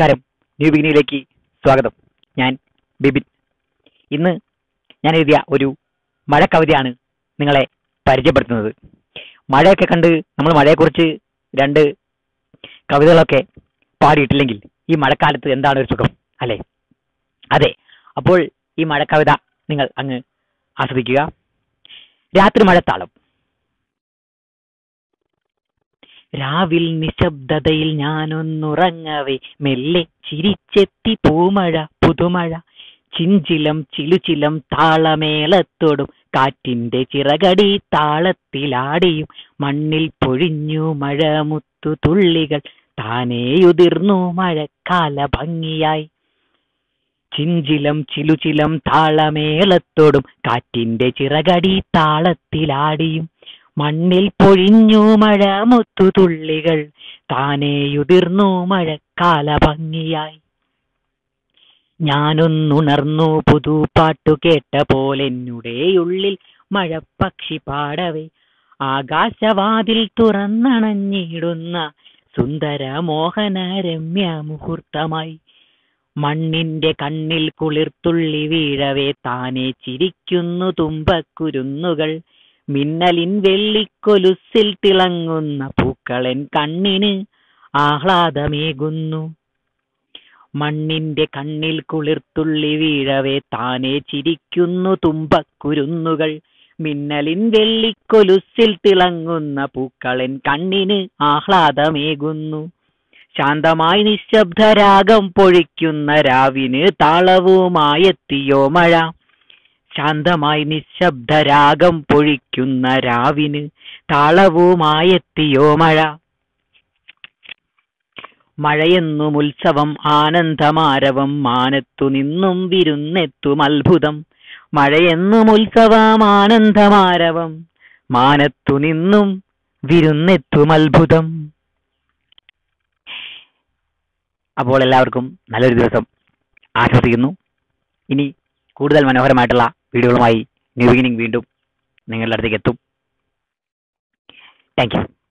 നമസ്കാരം ന്യൂ ബിഗിനിയിലേക്ക് സ്വാഗതം ഞാൻ ബിബിൻ ഇന്ന് ഞാൻ എഴുതിയ ഒരു മഴ കവിതയാണ് നിങ്ങളെ പരിചയപ്പെടുത്തുന്നത് മഴയൊക്കെ കണ്ട് നമ്മൾ മഴയെക്കുറിച്ച് രണ്ട് കവിതകളൊക്കെ പാടിയിട്ടില്ലെങ്കിൽ ഈ മഴക്കാലത്ത് എന്താണ് ഒരു സുഖം അല്ലേ അതെ അപ്പോൾ ഈ മഴക്കവിത നിങ്ങൾ അങ്ങ് ആസ്വദിക്കുക രാത്രി മഴത്താളം രാവിൽ നിശബ്ദതയിൽ ഞാനൊന്നുറങ്ങവേ മെല്ലെ ചിരിച്ചെത്തി പൂമഴ പുതുമഴ ചിഞ്ചിലം ചിലുചിലം താളമേളത്തോടും കാറ്റിന്റെ ചിറകടി താളത്തിലാടിയും മണ്ണിൽ പൊഴിഞ്ഞു മഴമുത്തു തുള്ളികൾ താനേയുതിർന്നു മഴക്കാല ഭംഗിയായി ചിഞ്ചിലം ചിലുചിലം താളമേളത്തോടും കാറ്റിന്റെ ചിറകടി താളത്തിലാടിയും മണ്ണിൽ പൊഴിഞ്ഞു മഴ മുത്തുതുള്ളികൾ താനേയുതിർന്നു മഴക്കാല ഭംഗിയായി ഞാനൊന്നുണർന്നു പുതുപാട്ടു കേട്ട പോലെ എന്നുടെ ഉള്ളിൽ മഴപ്പക്ഷി പാടവേ ആകാശവാതിൽ തുറന്നണഞ്ഞിടുന്ന സുന്ദര മോഹന രമ്യ മുഹൂർത്തമായി മണ്ണിന്റെ കണ്ണിൽ കുളിർത്തുള്ളി വീഴവേ താനെ ചിരിക്കുന്നു തുമ്പക്കുരുന്നുകൾ മിന്നലിൻ വെള്ളിക്കൊലുസിൽ തിളങ്ങുന്ന പൂക്കളൻ കണ്ണിന് ആഹ്ലാദമേകുന്നു മണ്ണിന്റെ കണ്ണിൽ കുളിർത്തുള്ളി വീഴവേ താനെ ചിരിക്കുന്നു തുമ്പക്കുരുന്നുകൾ മിന്നലിൻ വെള്ളിക്കൊലുസിൽ തിളങ്ങുന്ന പൂക്കളൻ കണ്ണിന് ആഹ്ലാദമേകുന്നു ശാന്തമായി നിശബ്ദരാഗം പൊഴിക്കുന്ന രാവിന് താളവുമായെത്തിയോ മഴ ശാന്തമായി നിശബ്ദരാഗം പൊഴിക്കുന്ന രാവിന് താളവുമായെത്തിയോ മഴ മഴയെന്നും ഉത്സവം ആനന്ദമാരവം മാനത്തു നിന്നും വിരുന്നെത്തും അത്ഭുതം മഴയെന്നും ഉത്സവം ആനന്ദമാരവം മാനത്തു നിന്നും വിരുന്നെത്തും അത്ഭുതം അപ്പോൾ എല്ലാവർക്കും നല്ലൊരു ദിവസം ആശംസിക്കുന്നു ഇനി കൂടുതൽ മനോഹരമായിട്ടുള്ള വീഡിയോകളുമായി ന്യൂ ബിഗിനിങ് വീണ്ടും നിങ്ങളുടെ അടുത്തേക്ക് എത്തും താങ്ക് യു